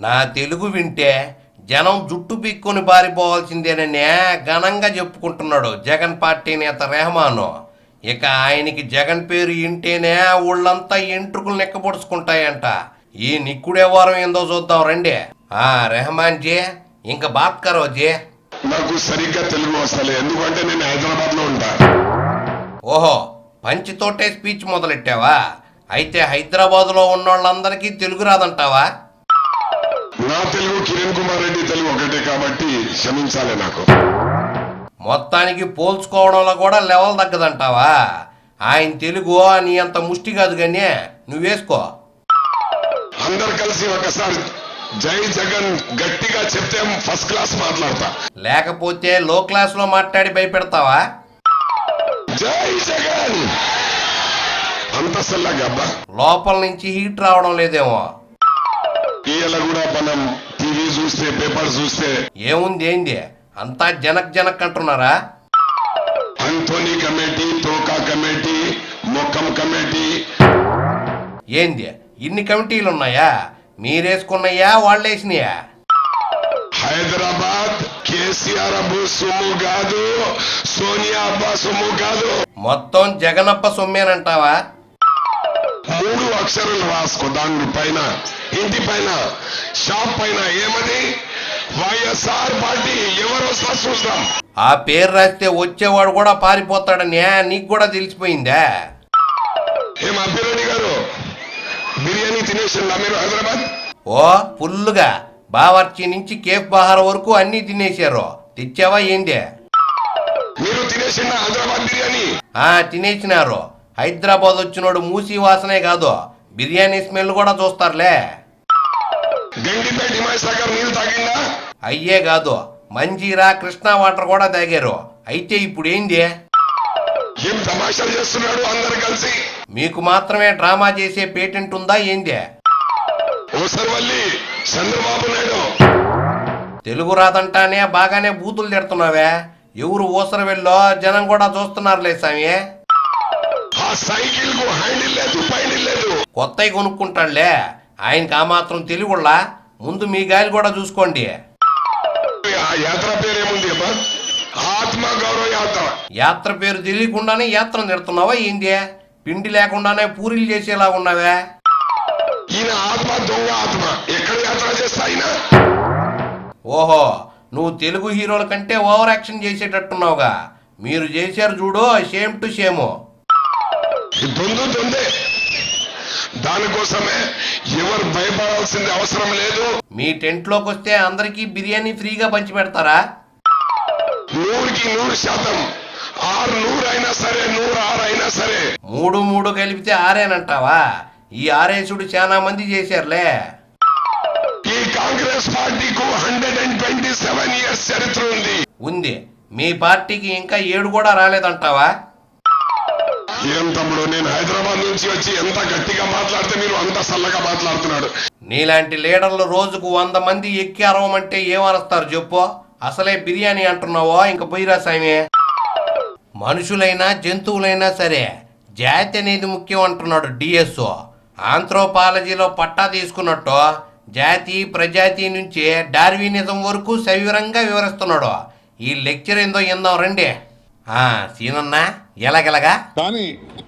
నా తెలుగు వింటే జనం జుట్టు పిక్కుని పారిపోవాల్సిందేననే ఘనంగా చెప్పుకుంటున్నాడు జగన్ పార్టీ నేత రెహమాను ఇక ఆయనకి జగన్ పేరు ఇంటేనే ఊళ్ళంతా ఎంట్రుకులు నెక్కపొడుచుకుంటాయంట ఈ నిక్కుడే వారం ఏందో చూద్దాం రండి ఆ రెహమాన్ జీ ఇంకా బాత్ కరో జీ నాకు సరిగ్గా తెలుగు వస్తలే ఎందుకంటే నేను హైదరాబాద్ లో ఉంటా ఓహో పంచితోటే స్పీచ్ మొదలెట్టావా అయితే హైదరాబాదులో ఉన్నోళ్ళందరికీ తెలుగు రాదంటావా నా తెలుగు కిరణ్ కుమార్ రెడ్డి తెలుగు ఒకటే కాబట్టి క్షమించాలి నాకు మొత్తానికి పోల్చుకోవడంలో కూడా లెవెల్ తగ్గదంటావా ఆయన తెలుగు నీ అంత ముష్టి కాదు కానీ నువ్వేసుకో అందరు కలిసి ఒకసారి జై జగన్ గట్టిగా చెప్తే ఫస్ట్ క్లాస్ మాట్లాడతా లేకపోతే లో క్లాస్లో మాట్లాడి భయపెడతావా జై జగన్ అంత సల్లగా అబ్బా లోపల నుంచి హీట్ రావడం లేదేమో ఇవాళ కూడా మనం టీవీ చూస్తే పేపర్ చూస్తే ఏముంది ఏంది అంతా జనక్ జనక్ అంటున్నారా అంథోనీ కమిటీ తోకా కమిటీ మొక్కం కమిటీ ఏంది ఇన్ని కమిటీలు ఉన్నాయా మీరేసుకున్నాయా వాళ్ళేసినాయా హైదరాబాద్ కేసీఆర్ అబ్బు సొమ్ము కాదు సోనియా అబ్బా సొమ్ము కాదు మొత్తం జగనప్ప సొమ్మేనంటావా మూడు అక్షరాలు రాసుకో దాని పైన ఇంటి పైన షాప్ పైన ఏమని వైఎస్ఆర్ పార్టీ ఎవరు వస్తా చూద్దాం ఆ పేరు రాస్తే వచ్చేవాడు కూడా పారిపోతాడని నీకు కూడా తెలిసిపోయిందా ఏం అభిరెడ్డి గారు బిర్యానీ తినేసిందా మీరు హైదరాబాద్ ఓ ఫుల్లుగా బావర్చి నుంచి కేఫ్ బహార్ వరకు అన్నీ తినేశారు తెచ్చావా ఏంది మీరు తినేసిందా హైదరాబాద్ బిర్యానీ ఆ తినేసినారు హైదరాబాద్ వచ్చినోడు మూసి వాసనే కాదు బిర్యానీ స్మెల్ కూడా చూస్తారులే గండిపేట హిమాయసాగర్ నీళ్ళు తాగిందా అయ్యే కాదు మంజీరా కృష్ణా వాటర్ కూడా తాగారు అయితే ఇప్పుడు ఏంది ఏం తమాషాలు చేస్తున్నాడు అందరు కలిసి మీకు మాత్రమే డ్రామా చేసే పేటెంట్ ఉందా ఏంది ఓసారి మళ్ళీ చంద్రబాబు నాయుడు తెలుగు రాదంటానే బాగానే బూతులు తిడుతున్నావే ఎవరు ఊసర వెళ్ళో జనం కూడా చూస్తున్నారులే స్వామి ఆ సైకిల్ కు హ్యాండిల్ లేదు పైండిల్ లేదు కొత్తవి కొనుక్కుంటాడులే ఆయనకి ఆ మాత్రం తెలుగుళ్ళా ముందు మీ గాలి కూడా చూసుకోండి ఆ యాత్ర పేరు ఏముంది అబ్బా ఆత్మ గౌరవ యాత్ర యాత్ర పేరు తెలియకుండానే యాత్ర తిడుతున్నావా ఏంది పిండి లేకుండానే పూరీలు చేసేలా ఉన్నావే ఈయన ఆత్మ దొంగ ఆత్మ ఎక్కడ యాత్ర చేస్తా ఆయన ఓహో నువ్వు తెలుగు హీరోల కంటే ఓవర్ యాక్షన్ చేసేటట్టున్నావుగా మీరు చేశారు చూడు సేమ్ టు సేము ఈ దొందు దొందే దానికోసమే ఎవరు భయపడాల్సింది అవసరం లేదు మీ టెంట్లోకి వస్తే అందరికీ బిర్యానీ ఫ్రీగా పంచి పెడతారా నూరుకి నూరు శాతం ఆరు నూరు అయినా సరే నూరు ఆరు అయినా సరే మూడు మూడు కలిపితే ఆరేనంటావా ఈ ఆరేసుడు చాలా మంది చేశారులే ఈ కాంగ్రెస్ పార్టీకు hundred and twenty seven years చరిత్ర ఉంది ఉంది మీ పార్టీకి ఇంకా ఏడు కూడా రాలేదంటావా ఏం తమ్ముడు నేను హైదరాబాద్ నుంచి వచ్చి ఎంత గట్టిగా మాట్లాడితే మీరు అంత చల్లగా మాట్లాడుతున్నాడు నీలాంటి లీడర్లు రోజుకు వంద మంది ఎక్కి అరవమంటే ఏమనస్తారు చెప్పు అసలే బిర్యానీ అంటున్నావో ఇంక పోయిరా సామి మనుషులైనా జంతువులైనా సరే జాతి అనేది ముఖ్యం అంటున్నాడు డిఎస్ఓ ఆంథ్రోపాలజీలో పట్టా తీసుకున్నట్టు జాతి ప్రజాతి నుంచి డార్వినిజం వరకు సవివరంగా వివరిస్తున్నాడు ఈ లెక్చర్ ఏందో ఇందాం రండి ఆ సీనన్నా ఎలాగెలాగా కానీ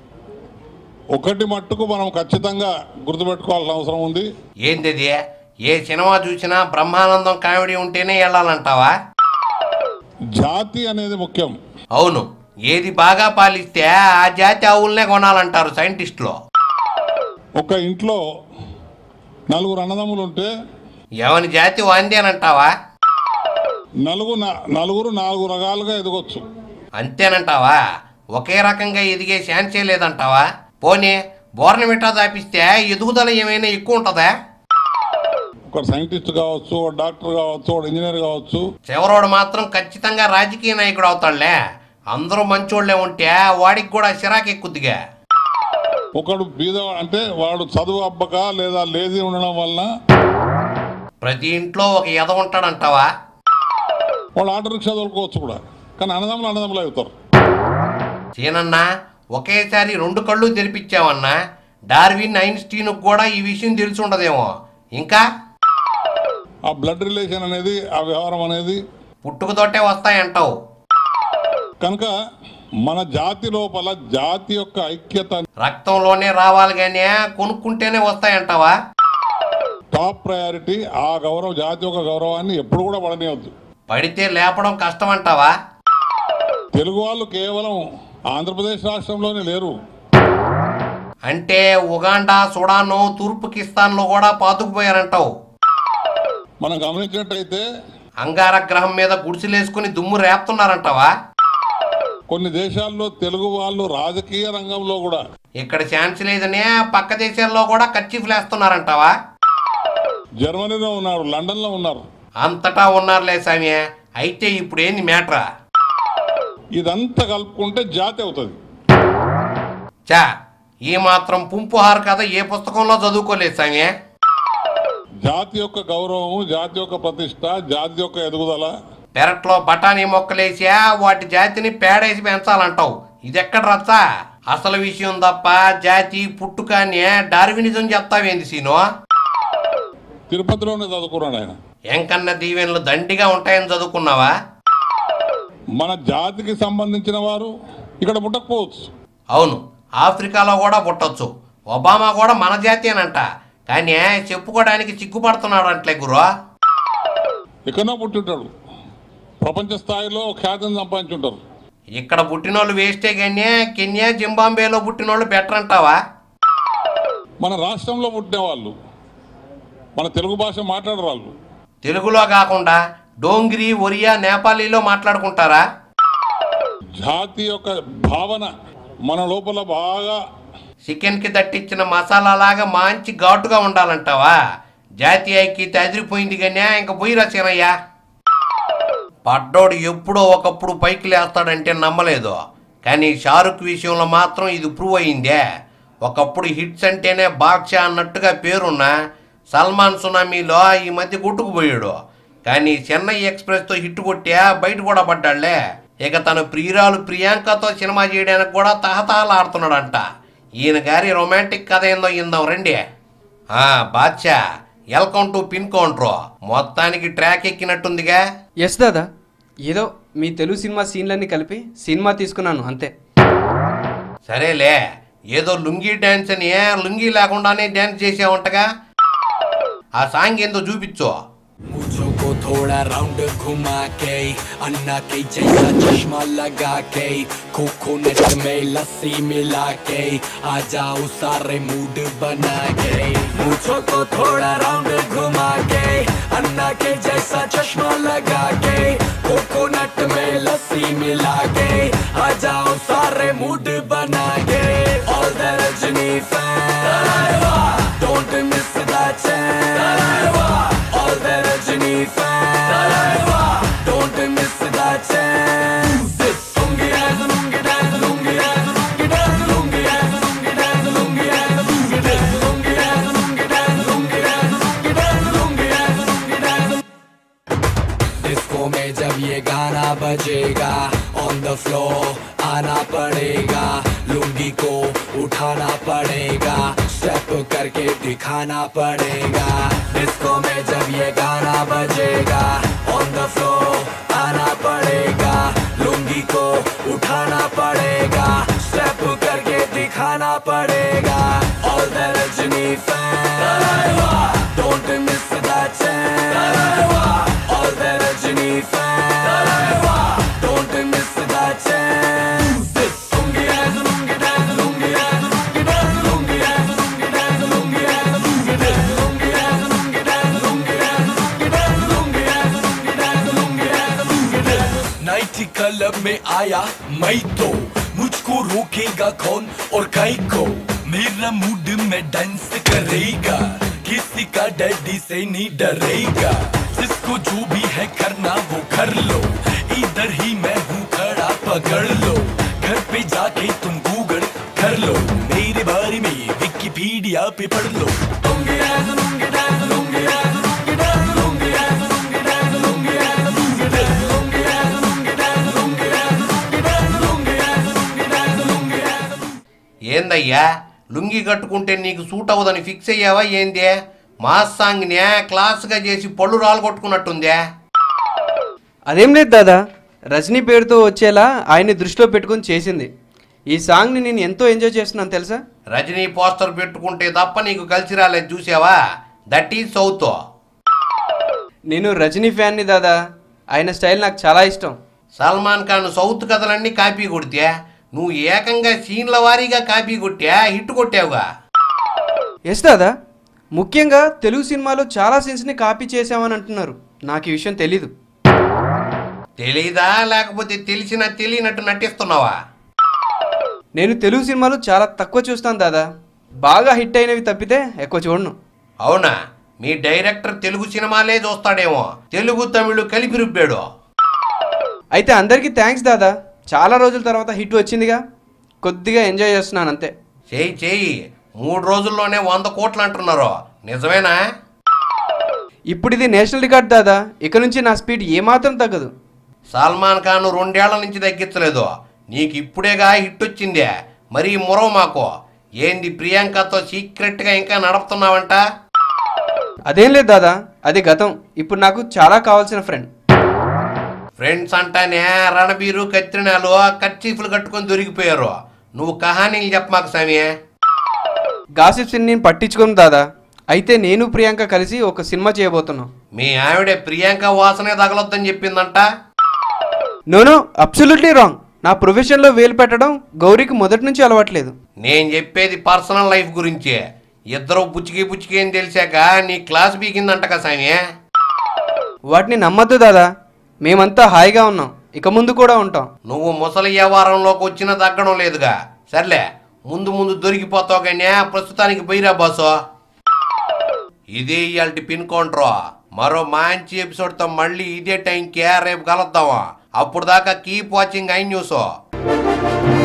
ఒకటి మట్టుకు మనం ఖచ్చితంగా గుర్తుపెట్టుకోవాల్సిన అవసరం ఉంది ఏంటిది ఏ సినిమా చూసినా బ్రహ్మానందం కామెడీ ఉంటేనే వెళ్ళాలంటావా జాతి అనేది ముఖ్యం అవును ఏది బాగా పాలిస్తే ఆ జాతి ఆవులనే కొనాలంటారు సైంటిస్టులు ఒక ఇంట్లో నలుగురు అన్నదమ్ములు ఉంటే ఎవని జాతి వాందేనంటావా నలుగు నలుగురు నాలుగు రకాలుగా ఎదగొచ్చు అంతేనంటావా ఒకే రకంగా ఎదిగే ఛాన్సే లేదంటావా పోనీ బోర్నమిటా దాపిస్తే ఎదుగుదల ఏమైనా ఎక్కువ ఉంటుందా ఒక సైంటిస్ట్ కావచ్చు ఒక డాక్టర్ కావచ్చు ఒక ఇంజనీర్ కావచ్చు చివరోడు మాత్రం ఖచ్చితంగా రాజకీయ నాయకుడు అవుతాడులే అందరూ మంచోళ్లే ఉంటే వాడికి కూడా చిరాకు ఎక్కుద్దిగా ఒకడు బీద అంటే వాడు చదువు అబ్బక లేదా లేజీ ఉండడం వలన ప్రతి ఇంట్లో ఒక ఎద ఉంటాడంటావా వాడు ఆటో రిక్షా తోలుకోవచ్చు కూడా కానీ అన్నదమ్ములు అన్నదమ్ములు అవుతారు సీనన్నా ఒకేసారి రెండు కళ్ళు తెరిపించావన్నా డార్విన్ ఐన్స్టీన్ కూడా ఈ విషయం తెలిసి ఉండదేమో ఇంకా ఆ బ్లడ్ రిలేషన్ అనేది ఆ వ్యవహారం అనేది పుట్టుకతోటే వస్తాయంటావు కనుక మన జాతి లోపల జాతి యొక్క ఐక్యత రక్తంలోనే రావాలి కానీ కొనుక్కుంటేనే వస్తాయంటావా టాప్ ప్రయారిటీ ఆ గౌరవ జాతి యొక్క గౌరవాన్ని ఎప్పుడు కూడా పడనియవద్దు పడితే లేపడం కష్టం అంటావా తెలుగు వాళ్ళు కేవలం ఆంధ్రప్రదేశ్ రాష్ట్రంలోనే లేరు అంటే ఉగాండా సుడాను తూర్పుకిస్తాన్లో కూడా పాతుకుపోయారంటావు మనం గమనించినట్టయితే అంగార గ్రహం మీద గుడిసెలేసుకుని దుమ్ము రేపుతున్నారంటావా కొన్ని దేశాల్లో తెలుగు వాళ్ళు రాజకీయ రంగంలో కూడా ఇక్కడ ఛాన్స్ లేదనే పక్క దేశాల్లో కూడా కచ్చిఫ్లేస్తున్నారంటావా జర్మనీలో ఉన్నారు లండన్లో ఉన్నారు అంతటా ఉన్నారులే స్వామి అయితే ఇప్పుడు ఏంది మ్యాటరా ఇదంతా కలుపుకుంటే జాతి అవుతుంది చా ఈ మాత్రం పుంపుహార్ కథ ఏ పుస్తకంలో చదువుకోలేదు స్వామి జాతి యొక్క గౌరవము జాతి యొక్క ప్రతిష్ట జాతి యొక్క ఎదుగుదల పెరట్లో బఠానీ మొక్కలేసా వాటి జాతిని పేడేసి పెంచాలంటావు ఇది ఎక్కడ రచ్చా అసలు విషయం తప్ప జాతి పుట్టుకాని డార్వినిజం చెప్తావేంది సీను తిరుపతిలోనే చదువుకున్నాడు ఆయన ఎంకన్న దీవెనలు దండిగా ఉంటాయని చదువుకున్నావా మన జాతికి సంబంధించిన వారు ఇక్కడ పుట్టకపోవచ్చు అవును ఆఫ్రికాలో కూడా పుట్టొచ్చు ఒబామా కూడా మన జాతీయనంట కానీ చెప్పుకోవడానికి సిగ్గుపడుతున్నాడు అంటలే గురు ఎక్కడో పుట్టింటాడు ప్రపంచ స్థాయిలో ఖ్యాతిని సంపాదించుంటారు ఇక్కడ పుట్టినోళ్ళు వేస్టే కానీ కెన్యా జింబాంబేలో పుట్టినోళ్ళు బెటర్ అంటావా మన రాష్ట్రంలో పుట్టిన వాళ్ళు మన తెలుగు భాష మాట్లాడరు వాళ్ళు తెలుగులో కాకుండా డోంగిరి ఒరియా నేపాలీలో మాట్లాడుకుంటారా జాతి యొక్క భావన మన లోపల బాగా చికెన్కి తట్టించిన మసాలా లాగా మంచి ఘాటుగా ఉండాలంటావా జాతీయ ఐక్యత అదిరిపోయింది కానీ ఇంక పోయి రచనయ్యా పడ్డోడు ఎప్పుడో ఒకప్పుడు పైకి లేస్తాడంటే నమ్మలేదు కానీ షారుఖ్ విషయంలో మాత్రం ఇది ప్రూవ్ అయిందే ఒకప్పుడు హిట్స్ అంటేనే బాద్షా అన్నట్టుగా పేరున్న సల్మాన్ సునామీలో ఈ మధ్య కొట్టుకుపోయాడు కానీ చెన్నై ఎక్స్ప్రెస్తో హిట్ కొట్టా బయట కూడా పడ్డాళ్లే ఇక తన ప్రియురాలు ప్రియాంకతో సినిమా చేయడానికి కూడా తహతహలాడుతున్నాడంట ఈయన గారి రొమాంటిక్ కథ ఏందో ఇందాం రండి ఆ బాద్షా వెల్కమ్ టు పిన్ కౌంట్రో మొత్తానికి ట్రాక్ ఎక్కినట్టుందిగా ఎస్ దాదా ఏదో మీ తెలుగు సినిమా సీన్లన్నీ కలిపి సినిమా తీసుకున్నాను అంతే సరేలే ఏదో లుంగీ డ్యాన్స్ అని లుంగీ లేకుండానే డ్యాన్స్ చేసావంటగా ఆ సాంగ్ ఏందో చూపించు मुझो को थोड़ा राउंड घुमा के अन्ना के जैसा चश्मा लगा के कोकोनट में लस्सी मिला के आ जाओ सारे मूड बना के मुझो को थोड़ा राउंड घुमा के अन्ना के जैसा चश्मा लगा के कोकोनट में लस्सी मिला के आ जाओ सारे मूड बना के all the Rajini fan don't miss the chance all the Rajini fans. Don't miss the chance. Lungi dance, lungi dance, lungi dance, lungi dance, lungi dance, lungi dance, lungi dance, lungi dance, lungi dance, lungi dance, lungi dance, lungi dance, lungi dance, lungi dance. Disco में जब ये गाना बजेगा on the floor आना पड़ेगा लुंगी को उठाना पड़ेगा स्टेप करके दिखाना पड़ेगा डिस्को में जब ये गाना बजेगा ऑन द फ्लोर आना पड़ेगा लुंगी को उठाना पड़ेगा स्टेप करके दिखाना पड़ेगा all the Rajini fan don't miss the chance all the Rajini fans. Don't miss the chance. Lungi dance, lungi dance, lungi dance, lungi dance, lungi dance, lungi dance, lungi dance, lungi dance, lungi dance, lungi dance, lungi dance, lungi dance, lungi dance, lungi dance, lungi dance, lungi dance. Night club में आया मैं तो मुझको रोकेगा कौन और कई को मेरा मूड में डांस करेगा किसी का डैडी से नहीं डरेगा जिसको जो भी है करना वो कर लो इधर ही मैं हूँ खड़ा पकड़ लो घर पे जाके तुम गूगल कर लो मेरे बारे में विकिपीडिया पे पढ़ लो lungi dance, lungi dance, lungi dance, lungi dance, lungi dance, lungi dance, lungi dance, lungi dance, lungi dance, lungi dance, lungi dance, lungi dance, lungi dance, lungi dance, lungi dance. ఏందయ్యా లుంగి కట్టుకుంటే నీకు సూట్ అవ్వదని ఫిక్స్ అయ్యావా ఏంది మాస్ సాంగ్నే క్లాస్గా చేసి పళ్ళు రాలు కొట్టుకున్నట్టుందే అదేం లేదు దాదా రజనీ పేరుతో వచ్చేలా ఆయన్ని దృష్టిలో పెట్టుకొని చేసింది ఈ సాంగ్ని నేను ఎంతో ఎంజాయ్ చేస్తున్నాను తెలుసా రజనీ పోస్టర్ పెట్టుకుంటే తప్ప నీకు కలిసి రాలేదు చూసావా దట్ ఈజ్ సౌత్ నేను రజనీ ఫ్యాన్ని దాదా ఆయన స్టైల్ నాకు చాలా ఇష్టం సల్మాన్ ఖాన్ సౌత్ కథలన్నీ కాపీ కొడితే నువ్వు ఏకంగా సీన్ల వారీగా కాపీ కొట్టా హిట్ కొట్టావుగా ఎస్ దాదా ముఖ్యంగా తెలుగు సినిమాలో చాలా సీన్స్ని కాపీ చేసామని అంటున్నారు నాకు ఈ విషయం తెలీదు తెలీదా లేకపోతే తెలిసినా తెలియనట్టు నటిస్తున్నావా నేను తెలుగు సినిమాలు చాలా తక్కువ చూస్తాను దాదా బాగా హిట్ అయినవి తప్పితే ఎక్కువ చూడను అవునా మీ డైరెక్టర్ తెలుగు సినిమాలే చూస్తాడేమో తెలుగు తమిళు కలిపి రుబ్బాడు అయితే అందరికీ థ్యాంక్స్ దాదా చాలా రోజుల తర్వాత హిట్ వచ్చిందిగా కొద్దిగా ఎంజాయ్ చేస్తున్నాను అంతే చేయి చేయి మూడు రోజుల్లోనే వంద కోట్లు అంటున్నారు నిజమేనా ఇప్పుడు ఇది నేషనల్ రికార్డ్ దాదా ఇక నుంచి నా స్పీడ్ ఏమాత్రం తగ్గదు సల్మాన్ ఖాన్ రెండేళ్ల నుంచి తగ్గించలేదు నీకు ఇప్పుడేగా హిట్ వచ్చిందే మరీ మురవ మాకు ఏంది ప్రియాంకతో సీక్రెట్గా ఇంకా నడుపుతున్నావంట అదేం లేదు దాదా అది గతం ఇప్పుడు నాకు చాలా కావాల్సిన ఫ్రెండ్ ఫ్రెండ్స్ అంటానే రణబీరు కత్రినాలు కర్చీఫ్లు కట్టుకొని దొరికిపోయారు నువ్వు కహానీలు చెప్పమాకు సమయ గాసిప్స్ నేను పట్టించుకోను దాదా అయితే నేను ప్రియాంక కలిసి ఒక సినిమా చేయబోతున్నాం మీ ఆవిడ ప్రియాంక వాసనే తగలొద్దని చెప్పిందంట నోనో అబ్సల్యూట్లీ రాంగ్ నా ప్రొఫెషన్లో వేలు పెట్టడం గౌరీకి మొదటి నుంచి అలవాట్లేదు నేను చెప్పేది పర్సనల్ లైఫ్ గురించి ఇద్దరు బుచ్చికి బుచ్చికి అని తెలిసాక నీ క్లాస్ బీకిందంట సామి వాటిని నమ్మద్దు దాదా మేమంతా హాయిగా ఉన్నాం ఇక ముందు కూడా ఉంటాం నువ్వు ముసలి వ్యవహారంలోకి వచ్చినా తగ్గడం లేదుగా సర్లే ముందు ముందు దొరికిపోతావు కానీ ప్రస్తుతానికి పోయిరా బాసు ఇది ఇవాళ పిన్ కౌంటర్ మరో మంచి ఎపిసోడ్తో మళ్ళీ ఇదే టైంకే రేపు కలుద్దాం అప్పుడు దాకా కీప్ వాచింగ్ ఐ న్యూస్